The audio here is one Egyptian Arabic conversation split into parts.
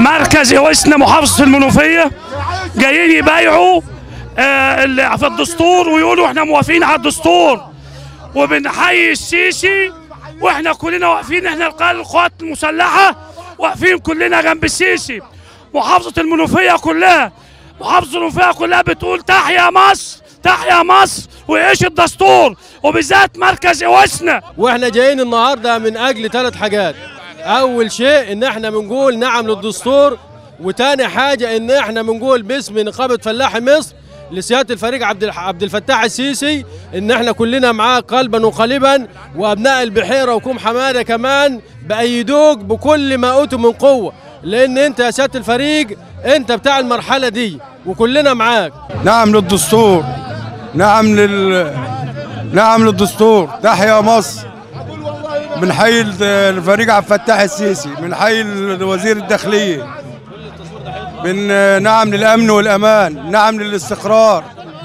مركز وسنا محافظة المنوفية جايين يبايعوا آه، ال- في الدستور ويقولوا احنا موافقين على الدستور وبنحيي السيسي واحنا كلنا واقفين احنا القائد القوات المسلحة واقفين كلنا جنب السيسي محافظة المنوفية كلها محافظة المنوفية كلها بتقول تحيا مصر تحيا مصر ويعيش الدستور وبالذات مركز وسنا واحنا جايين النهارده من اجل ثلاث حاجات اول شيء ان احنا بنقول نعم للدستور وتاني حاجه ان احنا بنقول باسم نقابه فلاحي مصر لسياده الفريق عبد الح- عبد الفتاح السيسي ان احنا كلنا معاه قلبا وقالبا وابناء البحيره وكوم حماده كمان بايدوك بكل ما اوتوا من قوه لان انت يا سياده الفريق انت بتاع المرحله دي وكلنا معاك نعم للدستور نعم لل نعم للدستور تحيا مصر بنحيي الفريق عبد الفتاح السيسي بنحيي وزير الداخليه بن نعم للامن والامان نعم للاستقرار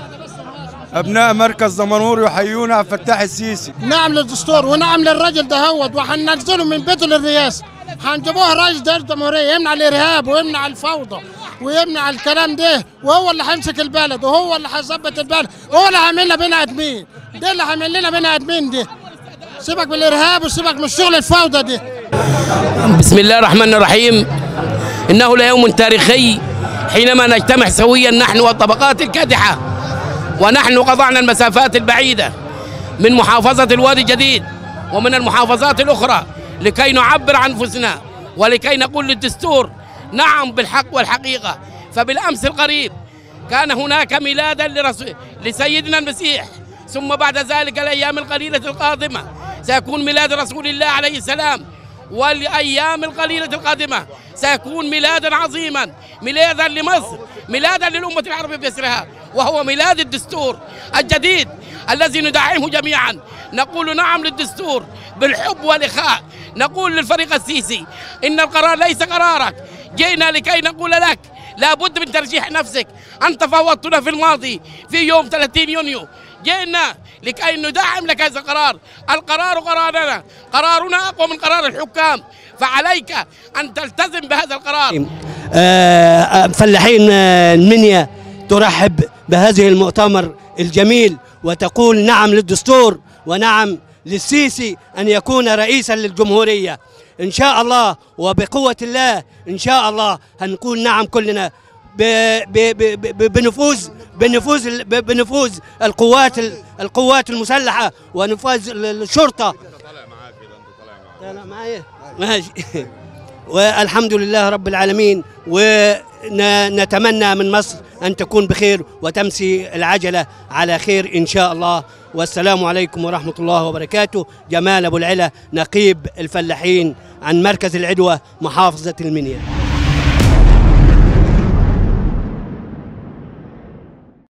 ابناء مركز دمنهور يحيون عبد الفتاح السيسي نعم للدستور ونعم للرجل دهوت وحننزله من بيته للرئاسه هنجيبوه رئيس دولة الجمهورية يمنع الإرهاب ويمنع الفوضى ويمنع الكلام ده وهو اللي هيمسك البلد وهو اللي هيظبط البلد هو اللي هيعمل لنا بني آدمين ده اللي هيعمل لنا بني آدمين ده سيبك من الإرهاب وسيبك من الشغل الفوضى ده بسم الله الرحمن الرحيم إنه ليوم تاريخي حينما نجتمع سويا نحن والطبقات الكادحة ونحن قطعنا المسافات البعيدة من محافظة الوادي الجديد ومن المحافظات الأخرى لكي نعبر عن أنفسنا ولكي نقول للدستور نعم بالحق والحقيقة فبالأمس القريب كان هناك ميلادا لرسول لسيدنا المسيح ثم بعد ذلك الأيام القليلة القادمة سيكون ميلاد رسول الله عليه السلام والأيام القليلة القادمة سيكون ميلادا عظيما ميلادا لمصر ميلادا للأمة العربية بأسرها وهو ميلاد الدستور الجديد الذي ندعمه جميعا نقول نعم للدستور بالحب والإخاء نقول للفريق السيسي إن القرار ليس قرارك جئنا لكي نقول لك لابد من ترجيح نفسك أنت فوضتنا في الماضي في يوم 30 يونيو جئنا لكي ندعم لك هذا القرار القرار قرارنا قرارنا أقوى من قرار الحكام فعليك أن تلتزم بهذا القرار آه، فلاحين آه، المنيا ترحب بهذه المؤتمر الجميل وتقول نعم للدستور ونعم للسيسي أن يكون رئيسا للجمهورية إن شاء الله وبقوة الله إن شاء الله هنقول نعم كلنا ب- ب- ب- ب- بنفوذ بنفوذ ال- ب- بنفوذ القوات ال- القوات المسلحة ونفوذ ال- الشرطة طالع معايا ماشي والحمد لله رب العالمين ونتمنى من مصر أن تكون بخير وتمسي العجلة على خير إن شاء الله والسلام عليكم ورحمة الله وبركاته جمال أبو العلا نقيب الفلاحين عن مركز العدوى محافظة المنيا